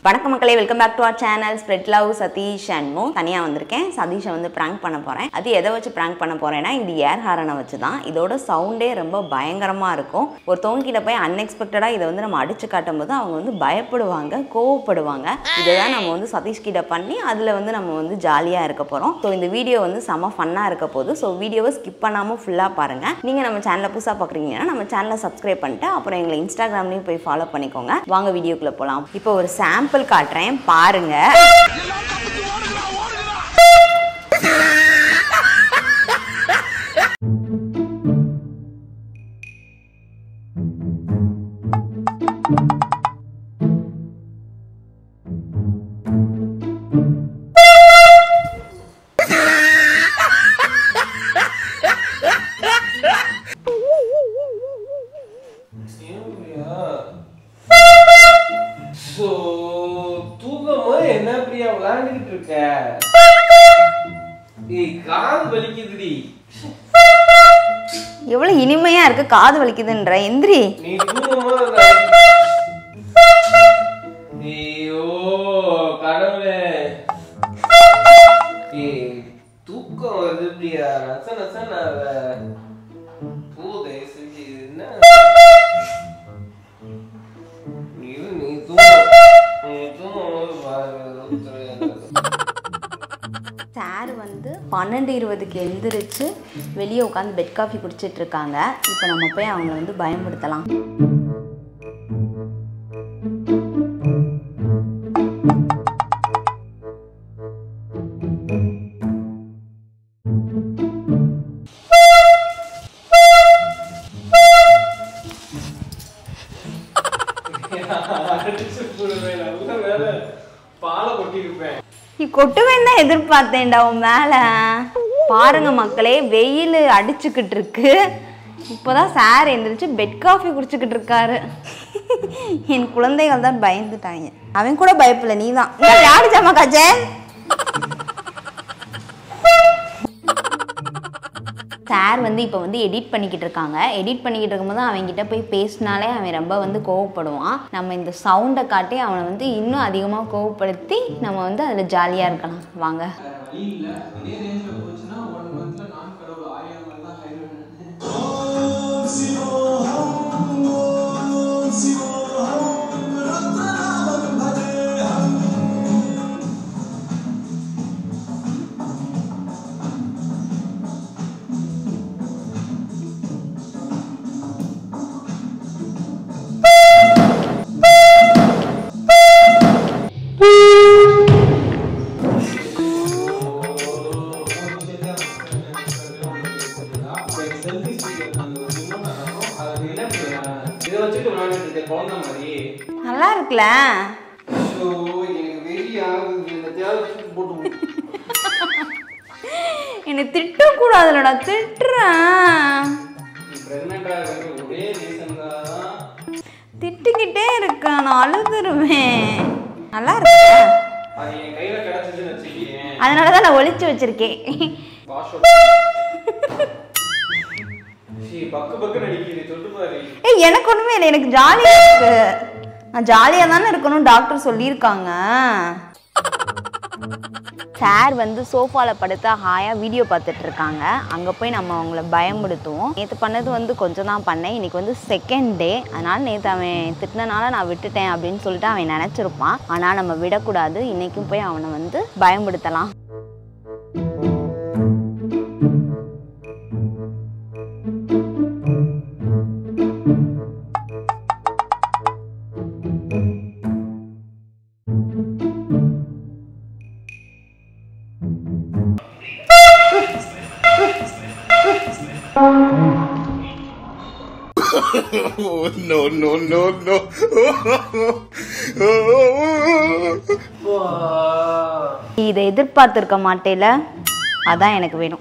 வணக்கம் மக்களே welcome back to our channel spread love Satish and மோ தனியாக வந்திருக்கேன் சதீஷை வந்து ப்ராங்க் பண்ண போகிறேன் அது எதை வச்சு ப்ராங்க் பண்ண போகிறேன்னா இது ஏர் ஹாரனை வச்சு தான் இதோட சவுண்டே ரொம்ப பயங்கரமாக இருக்கும் ஒருத்தவங்க கிட்ட போய் அன்எக்ஸ்பெக்டடாக இதை வந்து நம்ம அடிச்சு காட்டும் போது அவங்க வந்து பயப்படுவாங்க கோவப்படுவாங்க இதை தான் நம்ம வந்து சதீஷ் கிட்ட பண்ணி அதில் வந்து நம்ம வந்து ஜாலியாக இருக்க போகிறோம் ஸோ இந்த வீடியோ வந்து செம ஃபன்னாக இருக்க போகுது ஸோ வீடியோவை ஸ்கிப் பண்ணாமல் ஃபுல்லாக பாருங்கள் நீங்கள் நம்ம சேனலை புதுசாக பார்க்குறீங்கன்னா நம்ம சேனலை சப்ஸ்கிரைப் பண்ணிட்டு அப்புறம் எங்களை இன்ஸ்டாகிராம்லேயும் போய் ஃபாலோ பண்ணிக்கோங்க வாங்க வீடியோக்குள்ளே போகலாம் இப்போ ஒரு சாம்பிள் காட்டுறேன் பாருங்க ஸோ தூக்கம் போது என்ன பிரியா விளையாண்டுக்கிட்டு இருக்க ஏய் காது வலிக்குதுடி எவ்வளோ இனிமையாக இருக்கு காது வலிக்குதுன்ற எந்திரி நீ தூங்கும் போது அந்த- ஐயோ கடவுளே ஏய் தூக்கம் வருது பிரியா நச நச பூ தயவு செஞ்சு இது என்ன நீ நீ தூங்க நீ தூங்கும் போது பாரு சார் வந்து பன்னெண்டு இருபதுக்கு எந்திரிச்சு வெளியே உட்காந்து பெட் காஃபி குடிச்சிட்டு இருக்காங்க இப்போ நம்ம போய் அவங்கள வந்து பயமுறுத்தலாம் அடிச்சு போடுவேன் நல்ல வேலை பாலை கொட்டியிருப்பேன் நீ கொட்டுவேன் தான் எதிர்பார்த்தேன்டா உன் மேலே பாருங்க மக்களே வெயில் அடிச்சுக்கிட்டு இருக்கு இப்போதான் சார் எந்திரிச்சு பெட் காஃபி குடிச்சுக்கிட்டு இருக்காரு என் குழந்தைகள் தான் பயந்துட்டாங்க அவன் கூட பயப்படல நீ தான் யாரு ஜாமா காச்சே சார் வந்து இப்போ வந்து எடிட் பண்ணிக்கிட்டு இருக்காங்க எடிட் பண்ணிக்கிட்டு இருக்கும்போது அவன்கிட்ட போய் பேசினாலே அவன் ரொம்ப வந்து கோவப்படுவான் நம்ம இந்த சவுண்டை காட்டி அவனை வந்து இன்னும் அதிகமாக கோவப்படுத்தி நம்ம வந்து அதில் ஜாலியாக இருக்கலாம் வாங்க வழி இல்ல இதே ரேஞ்ச்ல போச்சுன்னா ஒன் மந்த்ல நான் கடவுள் ஆயிரம் மாதிரி தான் ஹைவே செல்ஃபி ஸ்டிக்கர் அந்த ஒரு remote இருக்கும். அதை நீ என்ன பண்ணுவ? இதை வச்சுட்டு விளையாண்டுட்டு இருக்க குழந்தை மாதிரி நல்லா இருக்குல்ல ஸோ எனக்கு வெறி ஆகுது இந்த தேவை போட்டு விடு. என்னை திட்டக்கூடாதுலடா திட்டுறேன் நீ பிரெக்னெண்டா இருக்கிற ஒரே ரீசன் தான் திட்டிக்கிட்டே இருக்கேன் நான் அழுதுருவேன் நல்லா இருக்கு அது என் கையில கிடைச்சதுன்னு வச்சுக்கேன் அதனால தான் நான் ஒளிச்சு வச்சிருக்கேன் வாஷ் சீ பக்கு பக்கு நடிக்குது சொல்லு பாரு ஏய் எனக்கு ஒன்றுமே இல்லை எனக்கு ஜாலியாக இருக்கு நான் ஜாலியாக தானே இருக்கணும் டாக்டர் சொல்லியிருக்காங்க சார் வந்து சோஃபாவில் படுத்து ஹாயாக வீடியோ பார்த்துட்டு இருக்காங்க அங்கே போய் நம்ம அவங்கள பயமுடுத்துவோம் நேற்று பண்ணது வந்து கொஞ்சம் தான் பண்ணேன் இன்னைக்கு வந்து செகண்ட் டே அதனால் நேற்று அவன் திட்டினனால நான் விட்டுட்டேன் அப்படின்னு சொல்லிட்டு அவன் நினச்சிருப்பான் ஆனால் நம்ம விடக்கூடாது இன்றைக்கும் போய் அவனை வந்து பயமுடுத்தலாம் Oh, no, no, no, no. நீ இதை எதிர்பார்த்துருக்க மாட்டேல அதான் எனக்கு வேணும்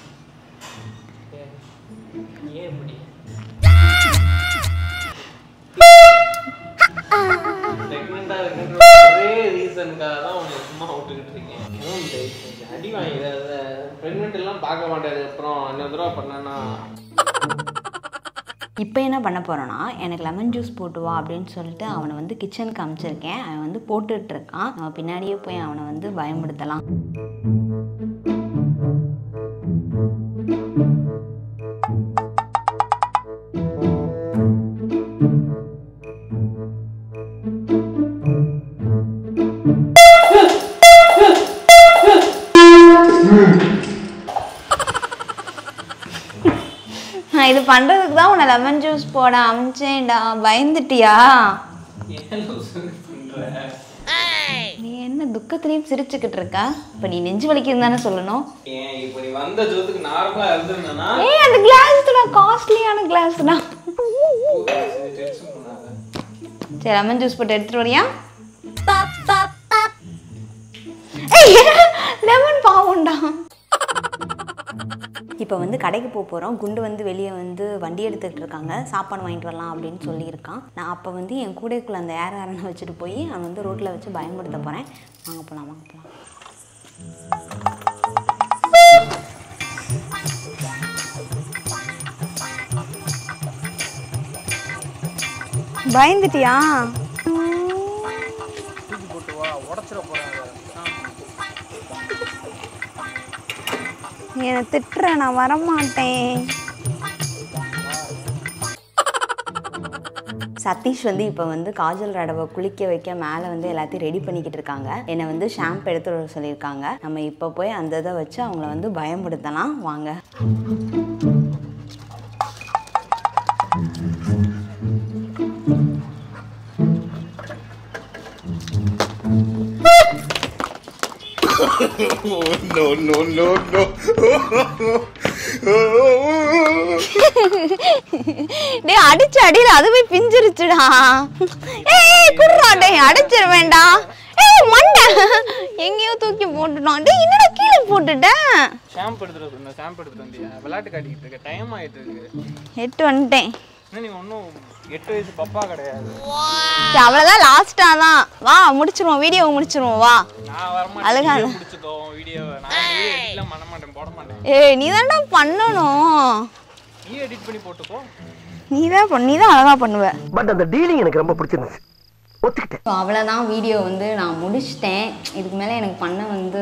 ஏன் இப்படி பிரெக்னெண்டா இருக்குன்ற ஒரே ரீசனுக்காக தான் உன்னை சும்மா விட்டுக்கிட்டு இருக்கேன் ஏன் தயவு செஞ்சு அடி வாங்கிடாத ப்ரெக்னென்ட் எல்லாம் பார்க்க மாட்டேன் அப்புறம் இன்னொரு தடவை பண்ணேன்னா இப்போ என்ன பண்ண போகிறோன்னா எனக்கு லெமன் ஜூஸ் போட்டு வா அப்படின்னு சொல்லிட்டு அவனை வந்து கிச்சனுக்கு அனுப்பிச்சிருக்கேன் அவன் வந்து போட்டுட்டு இருக்கான் நம்ம பின்னாடியே போய் அவனை வந்து பயமுடுத்தலாம் நான் இது பண்ணுறதுக்கு தான் உன்னை லெமன் ஜூஸ் போட அமிச்சேன்டா பயந்துட்டியா ஏன் லூசு பண்ற நீ என்ன துக்கத்துலேயும் சிரிச்சுக்கிட்டு இருக்கா இப்போ நீ நெஞ்சு வலிக்குதுன்னு தானே சொல்லணும் ஏன் இப்போ நீ வந்த ஜோத்துக்கு நார்மலா இருந்திருந்தேன்னா ஏய் அந்த கிளாஸ் தான் காஸ்ட்லியான கிளாஸ் தான் டென்ஷன் பண்ணாத சரி லெமன் ஜூஸ் போட்டு எடுத்துட்டு வரியா லெமன் பாவுண்டா இப்போ வந்து கடைக்கு போக போகிறோம் குண்டு வந்து வெளியே வந்து வண்டி எடுத்துக்கிட்டு இருக்காங்க சாப்பாடு வாங்கிட்டு வரலாம் அப்படின்னு சொல்லியிருக்கான் நான் அப்போ வந்து என் கூடைக்குள்ள அந்த ஏர் அரனை வச்சுட்டு போய் அவன் வந்து ரோட்டில் வச்சு பயன்படுத்த போகிறேன் வாங்க போகலாம் வாங்க போகலாம் பயந்துட்டியா நீ என்னை திட்டுற நான் வரமாட்டேன் சதீஷ் வந்து இப்போ வந்து காஜல் ரடவை குளிக்க வைக்க மேலே வந்து எல்லாத்தையும் ரெடி பண்ணிக்கிட்டு இருக்காங்க என்னை வந்து ஷாம்பு எடுத்து வர சொல்லியிருக்காங்க நம்ம இப்போ போய் அந்த இதை வச்சு அவங்கள வந்து பயன்படுத்தலாம் வாங்க Oh, no, no, no, no. டேய் அடிச்ச அடியில் அதுவே பிஞ்சிருச்சுடா ஏய் குடுறா டேய் அடிச்சிட வேண்டாம் ஏய் மண்டை எங்கேயோ தூக்கி போட்டுட்டான் டேய் என்னடா கீழே போட்டுட்டேன் ஷாம்பு எடுத்துட்டு வந்த ஷாம்பு எடுத்துட்டு வந்தியா விளையாட்டு காட்டிக்கிட்டு இருக்க டைம் ஆயிட்டு இருக்கு எட்டு வந்துட்டேன் இன்னும் நீ ஒன்றும் எட்டு வயசு பப்பா கிடையாது சரி, அவ்வளவுதான் லாஸ்டா தான் வா முடிச்சிருவோம் வீடியோ முடிச்சிருவோம் வா நான் வரமாட்டேன் அழுகாத. நீயே பிடிச்சிக்கோ வீடியோவை நான் வீடியோ எடிட்லாம் பண்ண மாட்டேன் போட மாட்டேன் ஏய் நீ தான்டா பண்ணணும் நீ எடிட் பண்ணி போட்டுக்கோ நீ தான் பண்ண நீ தான் அழகா பண்ணுவ பட் அந்த டீலிங் எனக்கு ரொம்ப பிடிச்சிருந்துச்சு ஒத்துக்கிட்டேன் ஸோ அவ்வளோதான் வீடியோ வந்து நான் முடிச்சிட்டேன் இதுக்கு மேலே எனக்கு பண்ண வந்து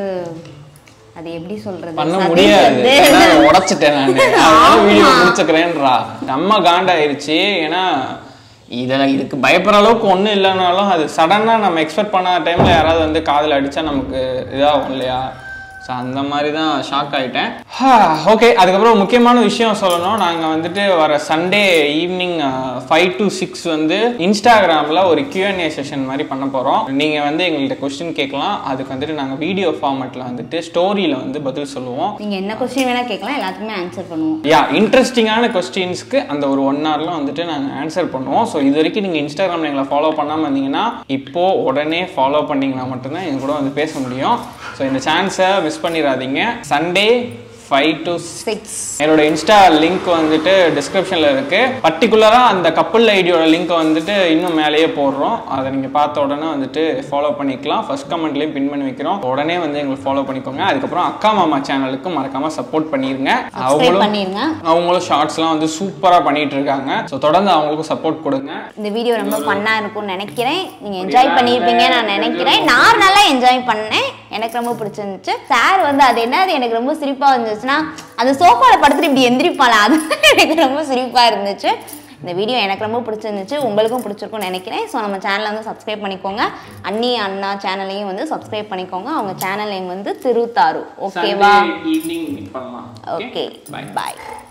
அது எப்படி சொல்றது பண்ண சதீஷ் முடியாது வந்து- ஏன்னா நான் உடைச்சிட்டேன் நான் அதனால வீடியோ முடிச்சுக்கிறேன்றா செம்ம காண்டாயிருச்சு ஏன்னா இதில் இதுக்கு பயப்படுற அளவுக்கு ஒன்றும் இல்லைனாலும் அது சடனாக நம்ம எக்ஸ்பெக்ட் பண்ணாத டைமில் யாராவது வந்து காதில் அடித்தா நமக்கு இதாகும் இல்லையா ஸோ அந்த மாதிரி தான் ஷாக் ஆகிட்டேன் ஓகே அதுக்கப்புறம் முக்கியமான விஷயம் சொல்லணும் நாங்கள் வந்துட்டு வர Sunday evening five to six வந்து இன்ஸ்டாகிராமில் ஒரு Q&A செஷன் மாதிரி பண்ண போகிறோம் நீங்கள் வந்து எங்கள்கிட்ட கொஸ்டின் கேட்கலாம் அதுக்கு வந்துட்டு நாங்கள் வீடியோ ஃபார்மேட்டில் வந்துட்டு ஸ்டோரியில் வந்து பதில் சொல்லுவோம் நீங்க என்ன கொஸ்டின் வேணா கேட்கலாம் எல்லாத்துக்குமே ஆன்சர் பண்ணுவோம் யா இன்ட்ரெஸ்டிங்கான கொஸ்டின்ஸ்க்கு அந்த ஒரு ஒன் ஹவர்ல வந்துட்டு நாங்கள் ஆன்சர் பண்ணுவோம் ஸோ இது வரைக்கும் நீங்கள் இன்ஸ்டாகிராமில் எங்களை ஃபாலோ பண்ணாமல் இருந்தீங்கன்னா இப்போ உடனே ஃபாலோ பண்ணீங்கன்னா மட்டும்தான் எங்க கூட வந்து பேச முடியும் ஸோ இந்த சான்ஸை மிஸ் பண்ணிடாதீங்க சண்டே ஃபைவ் டு சிக்ஸ் என்னோட இன்ஸ்டா லிங்க் வந்துட்டு டிஸ்கிரிப்ஷனில் இருக்கு பர்டிகுலராக அந்த கப்புள் ஐடியோட லிங்க் வந்துட்டு இன்னும் மேலேயே போடுறோம் அதை நீங்கள் பார்த்த உடனே வந்துட்டு ஃபாலோ பண்ணிக்கலாம் ஃபர்ஸ்ட் கமெண்ட்லேயும் பின் பண்ணி வைக்கிறோம் உடனே வந்து எங்களுக்கு ஃபாலோ பண்ணிக்கோங்க அதுக்கப்புறம் அக்கா மாமா சேனலுக்கு மறக்காம சப்போர்ட் பண்ணிருங்க சப்ஸ்கிரைப் அவங்களும் பண்ணிருங்க அவங்களும் ஷார்ட்ஸ்லாம் வந்து சூப்பராக பண்ணிட்டு இருக்காங்க ஸோ தொடர்ந்து அவங்களுக்கும் சப்போர்ட் கொடுங்க இந்த வீடியோ ரொம்ப ஃபன்னா இருக்கும்னு நினைக்கிறேன் நீங்க என்ஜாய் பண்ணியிருப்பீங்கன்னு நான் நினைக்கிறேன் நான் நல்லா என்ஜாய் பண்ணேன் எனக்கு ரொம்ப பிடிச்சிருந்துச்சு சார் வந்து அது என்ன அது எனக்கு ரொம்ப சிரிப்பா இருந்துச்சுன்னா அந்த சோஃபால படுத்துட்டு இப்படி எந்திரிப்பாளா அது எனக்கு ரொம்ப சிரிப்பா இருந்துச்சு இந்த வீடியோ எனக்கு ரொம்ப பிடிச்சிருந்துச்சு உங்களுக்கும் பிடிச்சிருக்கும்னு நினைக்கிறேன் ஸோ நம்ம சேனலை வந்து சப்ஸ்கிரைப் பண்ணிக்கோங்க அண்ணி அண்ணா சேனலையும் வந்து சப்ஸ்கிரைப் பண்ணிக்கோங்க அவங்க சேனல் நேம் வந்து திருத்தாரு ஓகேவா ஈவினிங் மீட் பண்ணலாம் ஓகே Bye. பாய்